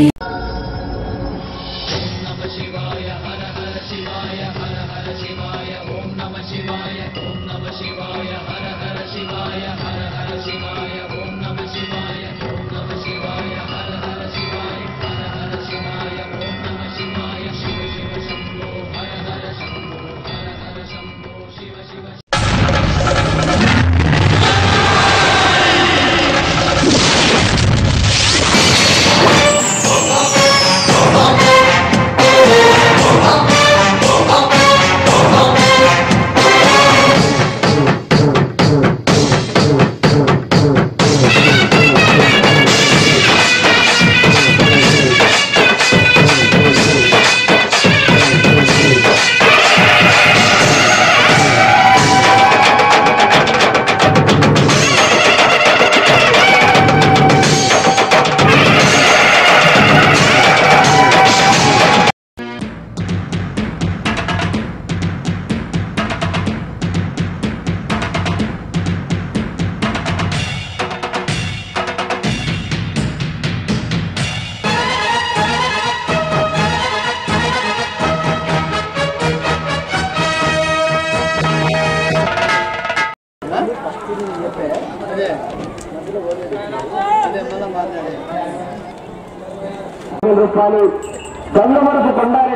రూపాయలు గంగమరపు కొండారి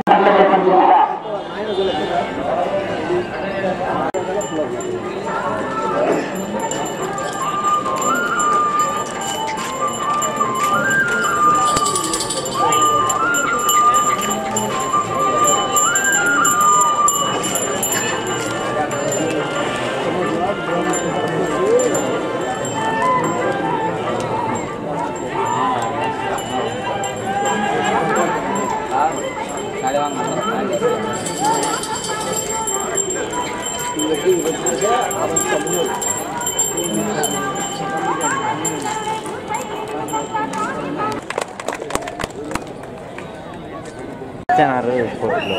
ఇచ్చినారు కోర్టులో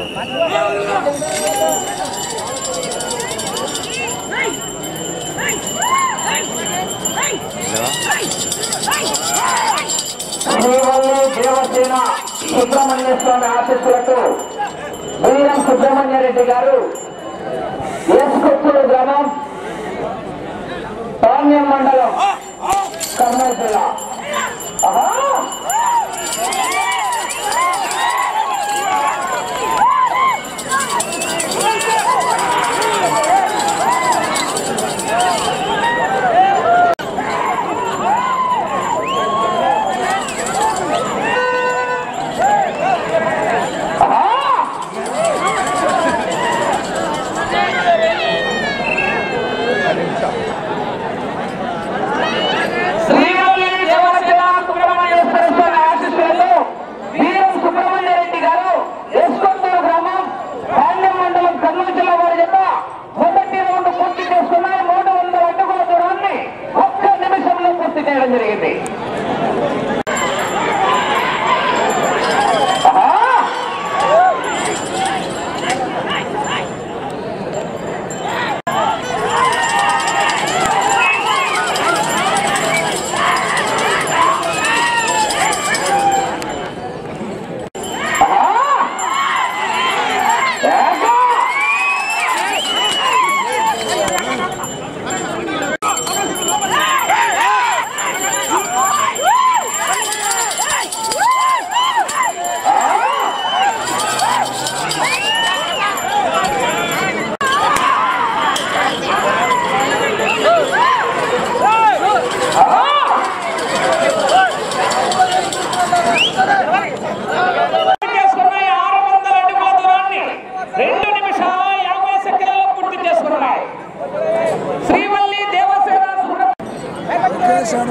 శ్రీవల్లి దేవసేన సుబ్రహ్మణ్య స్వామి ఆశీస్సులతో వీరం సుబ్రహ్మణ్య రెడ్డి గారు ఎస్కొత్తూరు గ్రామం పాణ్యం మండలం కర్నూలు జిల్లా ఆహా! శ్రీవల్లి దేవసేన సుబ్రహ్మణ్యేశ్వర స్వామి ఆశీస్సులతో వీరం సుబ్రహ్మణ్య రెడ్డి గారు ఎస్కొత్తూరు గ్రామం పాండ్యం మండలం కర్నూలు జిల్లా వారి చేత మొదటి రౌండ్ పూర్తి చేసుకున్నాయి మూడు వందల అడుగుల దూరాన్ని ఒక్క నిమిషంలో పూర్తి చేయడం జరిగింది ఆహా! చేసుకున్నాయి ఆరు వందల అడుగుల దూరాన్ని రెండు నిమిషాల యాభై సెకండ్లలో పూర్తి చేసుకున్నాయి శ్రీవల్లి దేవసేన సుబ్రహ్మణ్య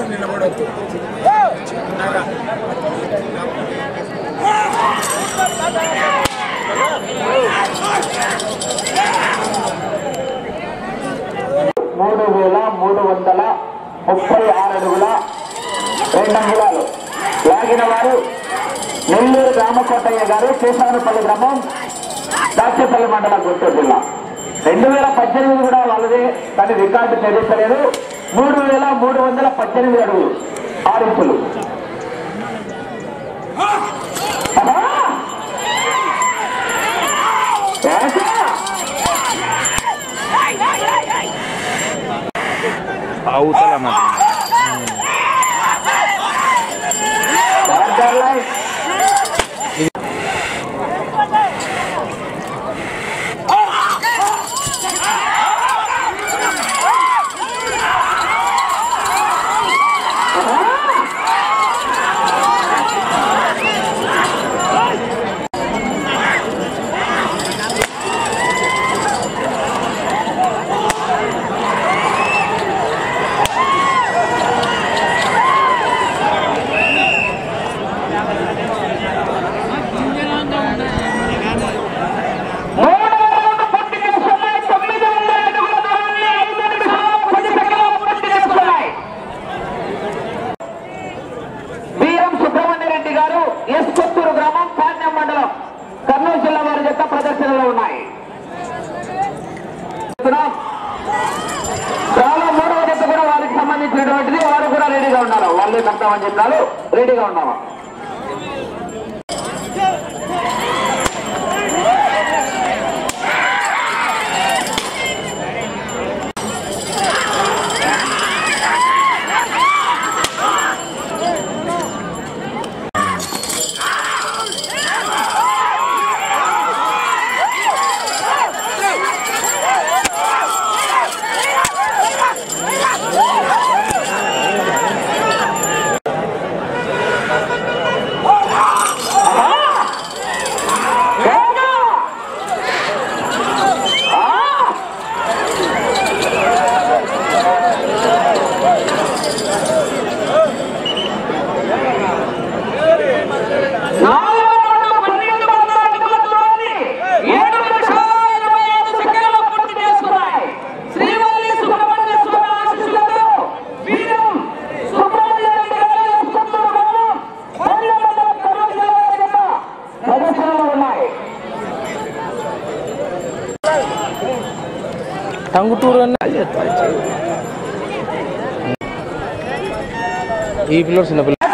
మూడు వేల మూడు వందల ముప్పై ఆరు అడుగుల రెండు అంగుళాలు లాగిన వారు నెల్లూరు రామకోటయ్య గారు కేశానపల్లి గ్రామం దాచేపల్లి మండలం గుంటూరు జిల్లా రెండు వేల పద్దెనిమిది కూడా వాళ్ళదే కానీ రికార్డు ఛేదించలేదు మూడు వేల మూడు వందల పద్దెనిమిది అడుగులు ఆరు ఇంచులు అవతల మరి వీరం సుబ్రహ్మణ్య రెడ్డి గారు ఎస్ కొత్తూరు గ్రామం పాణ్యం మండలం కర్నూలు జిల్లా వారి యొక్క ప్రదర్శనలో ఉన్నాయి చాలా మూడవ జత కూడా వారికి సంబంధించినటువంటిది వారు కూడా రెడీగా ఉన్నారు వాళ్ళే కడతామని చెప్పినారు రెడీగా ఉన్నామా టంగుటూరు అని ఈ పిల్లలు చిన్న పిల్లలు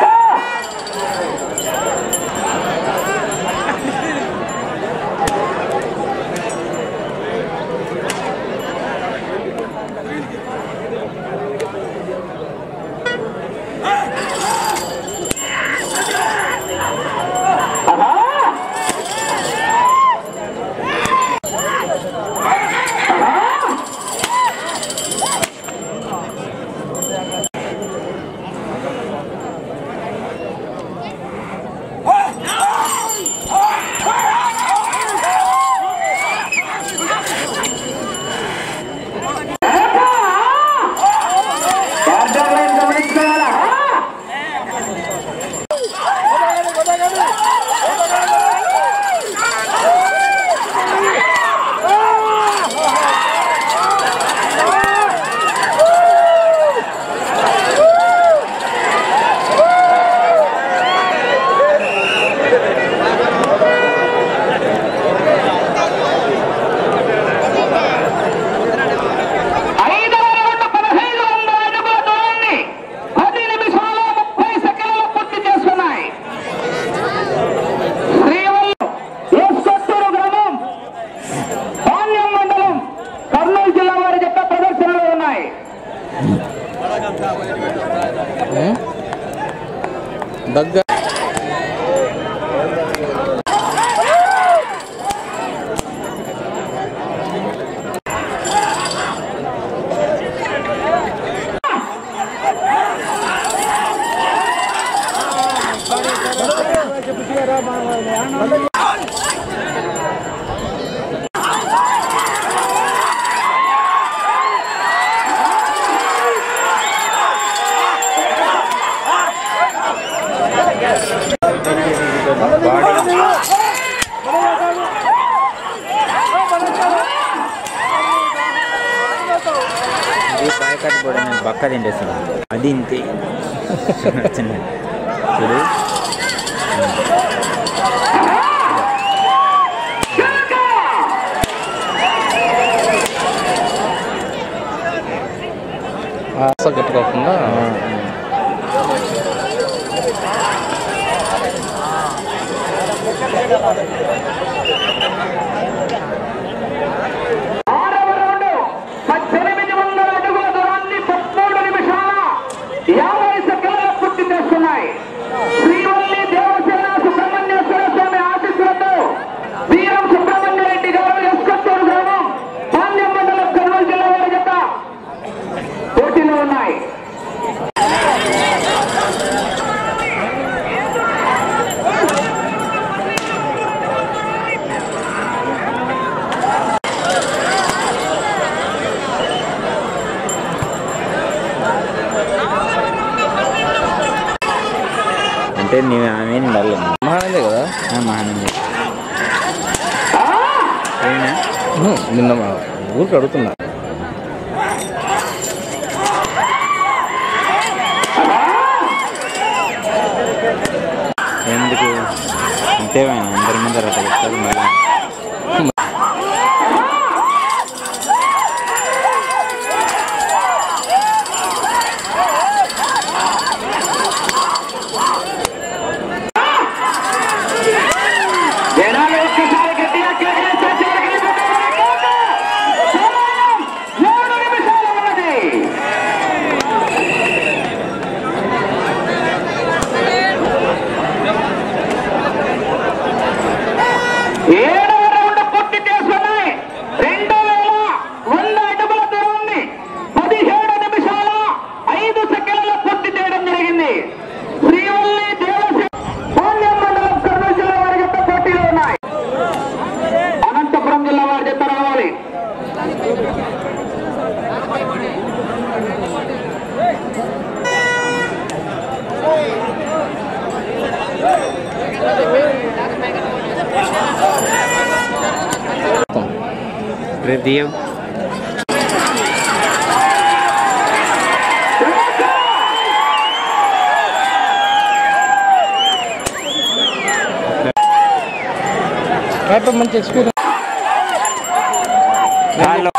ఐదవ రౌండ్ పదహైదు వందల అడుగుల దూరాన్ని పది నిమిషాల ముప్పై సెకండ్లు పూర్తి చేసుకున్నాయి శ్రీవల్లి ఎస్ కొత్తూరు గ్రామం పాణ్యం మండలం కర్నూలు జిల్లా వారి యొక్క ప్రదర్శనలో ఉన్నాయి దగ్గర బాడీ ఇది పాయకాటి కూడా నేను పక్క తింటేస్తాను అది ఇంతే చిన్న చూడు అసలు గట్టుకోకుండా ఆరవ రౌండ్ పద్దెనిమిది వందల అడుగుల దూరాన్ని పదమూడు నిమిషాల యాభై సెకండ్ల పూర్తి చేస్తున్నాయి శ్రీవల్లి దేవసేన సుబ్రహ్మణ్యేశ్వర స్వామి ఆశీస్సులతో వీరం సుబ్రహ్మణ్య రెడ్డి గారు ఎస్కొత్తూరు గ్రామం పాండ్యం మండలం కర్నూలు జిల్లా వారి జత పోటీలో ఉన్నాయి అంటే నీవు ఆమె ఉండాలి మహానందే కదా మహానంది ఏనా ఉహు, నిన్న మా ఊరికి అడుగుతున్నా ఎందుకు అంతేవా అందరి ముందర అట్లా చెప్తారు మళ్ళీ జనాలు ఒక్కసారి గట్టిగా కేకలేస్తే చివరికి వెళ్ళిపోతారు. సమయం మూడు నిమిషాలు ఉన్నది ఏడవ రౌండ్ పూర్తి చేసుకున్నాయి రెండు వేల వంద అడుగుల దూరాన్ని పదిహేడు నిమిషాల ఐదు సెకండ్ల పూర్తి చేయడం జరిగింది శ్రీవల్లి దేవసేన పాండ్యం మండలం కర్నూలు జిల్లా వారి యొక్క పోటీలో ఉన్నాయి అనంతపురం జిల్లా వారి జత రావాలి రేపు దియ్యవు కాబట్టి మంచి ఎక్స్పీరియన్స్ వాళ్ళు